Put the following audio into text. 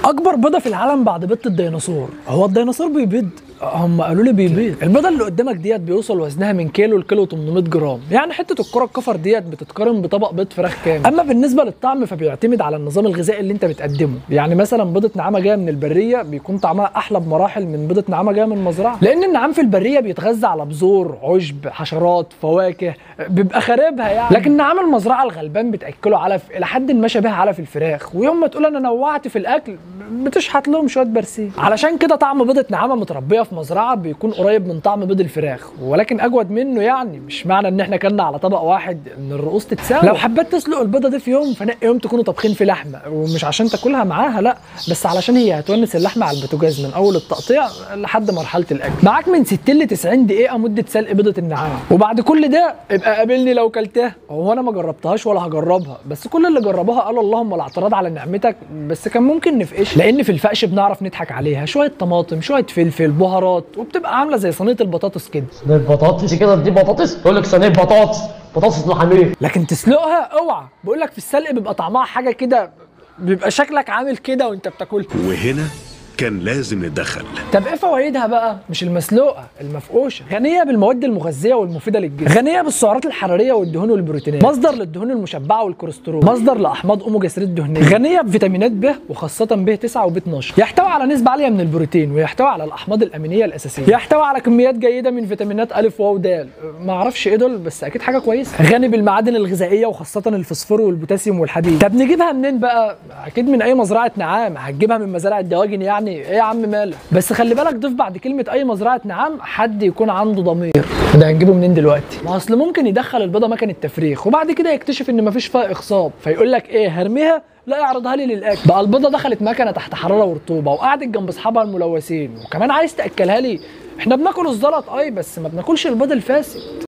اكبر بيضه في العالم بعد بيضه الديناصور هو الديناصور بيبيض هم قالوا لي بيبيض البيضه اللي قدامك ديت بيوصل وزنها من كيلو لكيلو 800 جرام يعني حته الكره الكفر ديت بتتقارن بطبق بيض فراخ كامل اما بالنسبه للطعم فبيعتمد على النظام الغذائي اللي انت بتقدمه يعني مثلا بيضه نعامه جايه من البريه بيكون طعمها احلى بمراحل من بيضه نعامه جايه من مزرعه لان النعام في البريه بيتغذى على بذور عشب حشرات فواكه بيبقى خاربها يعني لكن نعام المزرعه الغلبان بتاكله علف الى حد ما شبه علف الفراخ ويوم ما تقول انا نوعت في الاكل بتشحت لهم شويه برسيم علشان كده طعم بيضه نعامه متربيه في مزرعه بيكون قريب من طعم بيض الفراخ ولكن اجود منه يعني مش معنى ان احنا كلنا على طبق واحد ان الرؤوس تتساوي لو حبيت تسلق البيضه دي في يوم فنقي يوم تكونوا طابخين في لحمه ومش عشان تاكلها معاها لا بس علشان هي هتونس اللحمه على البوتاجاز من اول التقطيع لحد مرحله الاكل معاك من 60 ل 90 دقيقه مده سلق بيضه النعام وبعد كل ده ابقى قابلني لو كلتها هو انا ما جربتهاش ولا هجربها بس كل اللي جربوها قالوا اللهم لا اعتراض على نعمتك بس كان ممكن نفقش لان في الفقش بنعرف نضحك عليها شويه طماطم شويه فلفل بهارات وبتبقى عامله زي صينيه البطاطس كده صينية بطاطس كده دي بطاطس يقول لك صينية بطاطس بطاطس محامية لكن تسلقها اوعى بقول لك في السلق بيبقى طعمها حاجه كده بيبقى شكلك عامل كده وانت بتاكلها وهنا كان لازم نتدخل طب ايه فوائدها بقى مش المسلوقه المفقوشه غنيه بالمواد المغذيه والمفيده للجسم غنيه بالسعرات الحراريه والدهون والبروتينات مصدر للدهون المشبعه والكوليسترول مصدر لاحماض اوميجا 3 الدهنيه غنيه بفيتامينات ب وخاصه ب 9 وب 12 يحتوي على نسبه عاليه من البروتين ويحتوي على الاحماض الامينيه الاساسيه يحتوي على كميات جيده من فيتامينات الف واو د ما اعرفش ايه دول بس اكيد حاجه كويسه غني بالمعادن الغذائيه وخاصه الفوسفور والبوتاسيوم والحديد طب نجيبها منين بقى اكيد من اي مزرعه نعام هتجيبها من مزارع الدواجن يعني ايه يا عم مالك بس خلي بالك ضيف بعد كلمه اي مزرعه نعام حد يكون عنده ضمير ده هنجيبه منين دلوقتي ما اصل ممكن يدخل البيضه مكان التفريخ وبعد كده يكتشف ان مفيش فيها اخصاب فيقول لك ايه هرميها لا اعرضها لي للاكل بقى البيضه دخلت مكنه تحت حراره ورطوبه وقعدت جنب اصحابها الملوثين وكمان عايز تاكلها لي احنا بناكل الزلط اي بس ما بناكلش البيض الفاسد